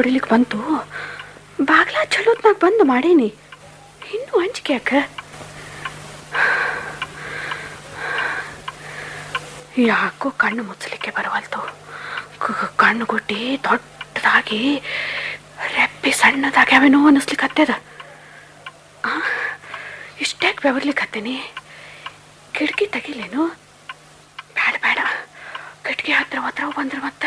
ಹೊಡಿಲಿಕ್ಕೆ ಬಂತು ಬಾಗ್ಲ ಚಲೋತ್ನಾಗ ಬಂದು ಮಾಡೀನಿ ಇನ್ನೂ ಅಂಜಿಕೆ ಯಾಕ ಯಾಕೋ ಕಣ್ಣು ಮುಚ್ಚಲಿಕ್ಕೆ ಬರವಲ್ತು ಕ- ಕಣ್ಣು ಗುಡ್ಡಿ ದೊಡ್ಡದಾಗಿ ರೆಪ್ಪಿ ಸಣ್ಣದಾಗ್ಯಾವೇನೋ ಅನ್ನಿಸ್ಲಿಕ್ಕತ್ತದ ಇಷ್ಟ್ಯಾಕೆ ಬೆವರ್ಲಿಕ್ಕತ್ತೀನಿ ಕಿಟಕಿ ತೆಗಿಲೇನು ಬೇಡ ಬೇಡ ಕಿಟಕಿ ಹತ್ರ ಹತ್ರ ಬಂದ್ರೆ ಮತ್ತೆ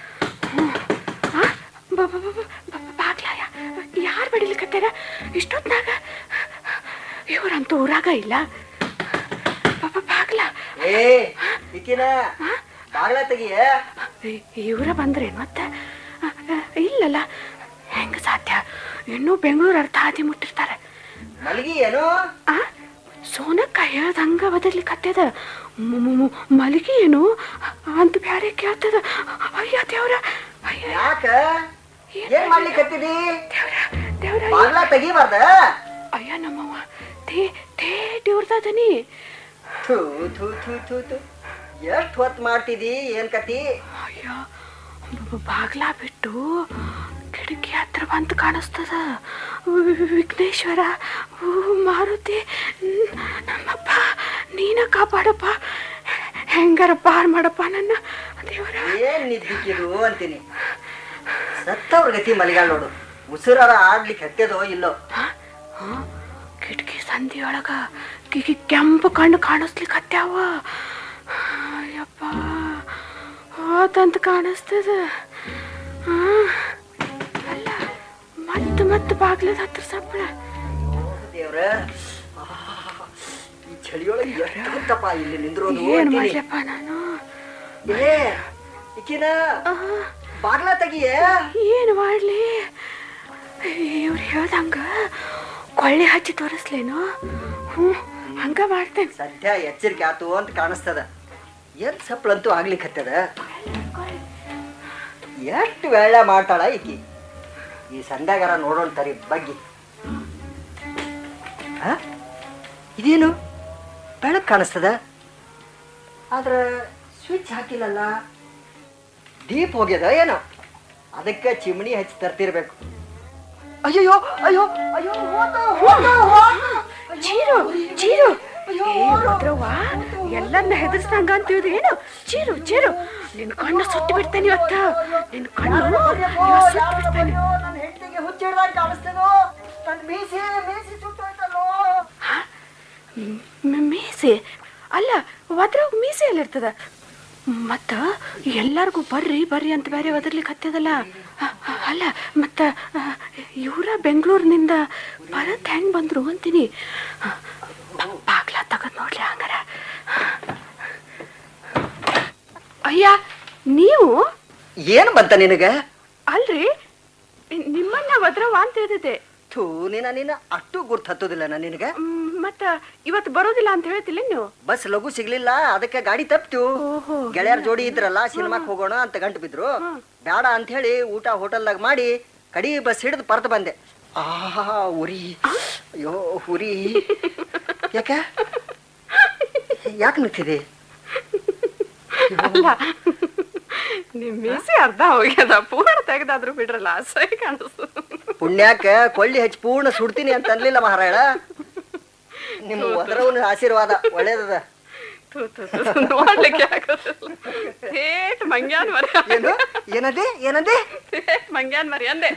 ಬಾಗ್ಲ ಯಾರು ಬಡಿಲಿಕ್ಕತ್ತಾರ ಇಷ್ಟೊತ್ನಾಗ ಇವರಂತೂ ಊರಾಗ ಇಲ್ಲ ಪಾಪ ಬಾಗ್ಲ ಏ ಇಕ್ಕಿನ ಬಾಗ್ಲ ತೆಗಿಯ ಇವರ ಬಂದ್ರೇನು ಮತ್ತೆ ಅ, ಅ, ಇಲ್ಲಲ್ಲ ಹೆಂಗ ಸಾಧ್ಯ ಇನ್ನೂ ಬೆಂಗಳೂರು ಅರ್ಧ ಹಾದಿ ಮುಟ್ಟಿರ್ತಾರೆ ಮಲಗಿ ಏನು ಆ ಸೋನಕ್ಕ ಹೇಳ್ದಂಗ ಬದರ್ಲಿಕ್ಕತ್ತದ ಮಲಗಿ ಏನು ಅಂತ ಬ್ಯಾರೆ ಕೇಳ್ತದ ಅಯ್ಯ ದೇವ್ರ ಅಯ್ಯ ಯಾಕ ಏನ್ ಮಾಡ್ಲಿಕ್ಕತ್ತಿದಿ ದೇವ್ರ ದೇವ್ರ ಬಾಗ್ಲ ತೆಗಿಬಾರ್ದ ಅಯ್ಯ ನಮ್ಮವ್ವ ತೇ ತೇಟ್ ಇವ್ರದನಿ ಥೂ ಥೂ ಥೂ ಥೂ ಥೂ ಎಷ್ಟ್ ಹೊತ್ ಮಾಡ್ತಿದಿ ಏನ್ ಕತಿ ಅಯ್ಯ ಬ- ಬಾಗ್ಲ ಬಿಟ್ಟು ಕಿಟಕಿ ಹತ್ರ ಬಂತು ಕಾಣಿಸ್ತದ ವಿ- ವಿಘ್ನೇಶ್ವರ ಊ, ಮಾರುತಿ ನ್- ನಮ್ಮಪ್ಪ ನೀನ ಕಾಪಾಡಪ್ಪ ಹೆಂಗಾರ ಪಾರ್ ಮಾಡಪ್ಪ ನನ್ನ ದೇವರ ಏನ್ ನಿದ್ದಿಕ್ಕಿದು ಅಂತೀನಿ ಸತ್ತವ್ರ ಗತಿ ಮಲಿಗಾಳ್ ನೋಡು ಉಸಿರಾರ ಆಡ್ಲಿಕ್ಕೆ ಹತ್ತದೋ ಇಲ್ಲೋ ಕಿಟಕಿ ಸಂಧಿಯೊಳಗ ಕಿ- ಕಿ- ಕೆಂಪು ಕಣ್ಣು ಕಾಣಿಸ್ಲಿಕ್ಕೆ ಹತ್ಯಾವ ಅಯ್ಯಪ್ಪ ಹೋತಂತ ಕಾಣಿಸ್ತದ ಆ, ಅಲ್ಲ ಮತ್ತೆ ಮತ್ತೆ ಬಾಗ್ಲದ ಹತ್ರ ಸಪ್ಪಳ ದೇವ್ರ ಈ ಚಳಿಯೊಳಗೆ ಎಷ್ಟು ಹೊತ್ತಪ್ಪ ಇಲ್ಲಿ ನಿಂದ್ರೋದು ಏನ್ ಅಂತೀನಿ. ಮಾಡ್ಲಪ್ಪ ನಾನು ಏ ಇಕ್ಕಿನ ಆ, ಬಾಗ್ಲ ತೆಗಿಯ ಏನ್ ಮಾಡ್ಲಿ ಇವ್ರು ಹೇಳ್ದಂಗ ಕೊಳ್ಳೆ ಹಚ್ಚಿ ತೋರಿಸ್ಲೇನು ಹ್ಞೂ ಹಂಗ ಮಾಡ್ತೇನೆ ಸದ್ಯ ಎಚ್ಚರಿಕೆ ಆತು ಅಂತ ಕಾಣಿಸ್ತದ ಎಲ್ ಸಪ್ಳಂತೂ ಆಗ್ಲಿಕ್ಕೆ ಹತ್ತದ ಎಷ್ಟು ವೇಳ ಮಾಡ್ತಾಳ ಈಕಿ ಈ ಸಂಧ್ಯಾಗಾರ ನೋಡೋಣ ತರಿ ಬಗ್ಗಿ ಆ? ಇದೇನು ಬೆಳಕ್ ಕಾಣಿಸ್ತದ ಆದ್ರ ಸ್ವಿಚ್ ಹಾಕಿಲ್ಲಲ್ಲ ದೀಪ ಹೋಗ್ಯದ ಏನೋ ಅದಕ್ಕೆ ಚಿಮಣಿ ಹಚ್ಚಿ ತರ್ತಿರ್ಬೇಕು ಅಯ್ಯೋ ಅಯ್ಯೋ ಅಯ್ಯೋ ಹೋತ, ಹೋತ, ಹೋತ. ಚೀರು ಚೀರು ಭದ್ರವ್ವ ಎಲ್ಲನ್ನ ಹೆದರ್ಸ್ದಂಗ ಅಂತೀವಿ ಏನು ಚೀರು ಚೀರು ನಿನ್ ಕಣ್ಣು ಸುಟ್ಟು ಬಿಡ್ತೇನೆ ಇವತ್ತು ನಿನ್ ಕಣ್ಣು ಇವತ್ತು ಸುಟ್ಟು ಬಿಡ್ತೇನೆ ನನ್ನ ಹೆಂಡತಿಗೆ ಹುಚ್ಚಿಡ್ದಾಗ ಕಾಣಿಸ್ತೇನೋ ನನ್ನ ಮೀಸೆ ಮೀಸೆ ಸುಟ್ಟೋಯ್ತಲ್ಲೋ ಹಾ? ಮ್- ಮೀಸೆ ಅಲ್ಲ ಒದ್ರಾಗ ಮೀಸೆ ಎಲ್ಲಿರ್ತದ ಮತ್ತ ಎಲ್ಲಾರ್ಗೂ ಬರ್ರಿ ಬರ್ರಿ ಅಂತ ಬೇರೆ ಒದರ್ಲಿಕ್ಕೆ ಹತ್ತದಲ್ಲ ಅ- ಅ- ಅಲ್ಲ ಮತ್ತ ಇವರ ಬೆಂಗಳೂರಿನಿಂದ ಬರತ್ ಹೆಂಗ್ ಬಂದ್ರು ಅಂತೀನಿ ಬ- ಬಾಗ್ಲ ತಗದ್ ನೋಡ್ಲಿ ಹಂಗಾರ ಅಯ್ಯ ನೀವು ಏನು ಬಂತ ನಿನಗ ಅಲ್ರಿ ನಿಮ್ಮನ್ನ ಒದ್ರವ ಅಂತ ಹೇಳಿದೆ ಥೂ ನಿನ್ನ ನಿನ್ನ ಅಷ್ಟು ಗುರ್ತು ಹತ್ತೋದಿಲ್ಲ ನಾನು ನಿನಗ ಮ್, ಮತ್ತ ಇವತ್ತು ಬರೋದಿಲ್ಲ ಅಂತ ಹೇಳ್ತಿಲ್ಲ ನೀವು ಬಸ್ ಲಘು ಸಿಗ್ಲಿಲ್ಲ ಅದಕ್ಕೆ ಗಾಡಿ ತಪ್ತು ಓಹೋ. ಗೆಳೆಯರ ಜೋಡಿ ಇದ್ರಲ್ಲ ಸಿನಿಮಾಕ್ ಹೋಗೋಣ ಅಂತ ಗಂಟು ಬಿದ್ರು ಬೇಡ ಅಂತ ಹೇಳಿ ಊಟ ಹೋಟೆಲ್ದಾಗ ಮಾಡಿ ಕಡಿ ಬಸ್ ಹಿಡಿದು ಪರ್ತ ಬಂದೆ ಆಹಾ ಉರಿ ಅಯ್ಯೋ ಉರಿ ಯಾಕ ಯಾಕೆ ನಿಂತಿದೆ ಅಲ್ಲ ನಿಮ್ ಮೀಸೆ ಅರ್ಧ ಹೋಗ್ಯದ ಪೂರ್ಣ ತೆಗ್ದಾದ್ರು ಬಿಡ್ರಲ್ಲ ಅಸಹ್ಯ ಕಾಣಿಸ್ತು ಪುಣ್ಯಾಕ ಕೊಳ್ಳಿ ಹಚ್ಚಿ ಪೂರ್ಣ ಸುಡ್ತೀನಿ ಅಂತ ಅನ್ಲಿಲ್ಲ ಮಹಾರಾಳ ನಿಮ್ಮ ಒದರವನ ಆಶೀರ್ವಾದ ಒಳ್ಳೇದದ ಥು, ಥು, ಥು, ನೋಡ್ಲಿಕ್ಕೆ ಆಗೋದಿಲ್ಲ ಥೇಟ್ ಮಂಗ್ಯಾನ್ ಮರಿ ಏನು ಏನದೆ ಏನದೆ ಥೇಟ್ ಮಂಗ್ಯಾನ್ ಮರಿ ಅಂದೆ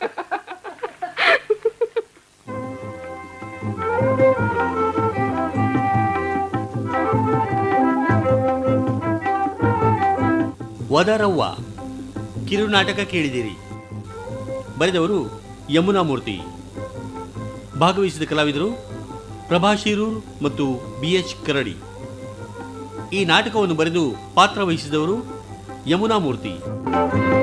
ವದರವ್ವ ಕಿರುನಾಟಕ ಕೇಳಿದಿರಿ ಬರೆದವರು ಯಮುನಾ ಮೂರ್ತಿ ಭಾಗವಹಿಸಿದ ಕಲಾವಿದರು ಪ್ರಭಾ ಶಿರೂರ್ ಮತ್ತು ಬಿ ಎಚ್ ಕರಡಿ ಈ ನಾಟಕವನ್ನು ಬರೆದು ಪಾತ್ರ ವಹಿಸಿದವರು ಯಮುನಾ ಮೂರ್ತಿ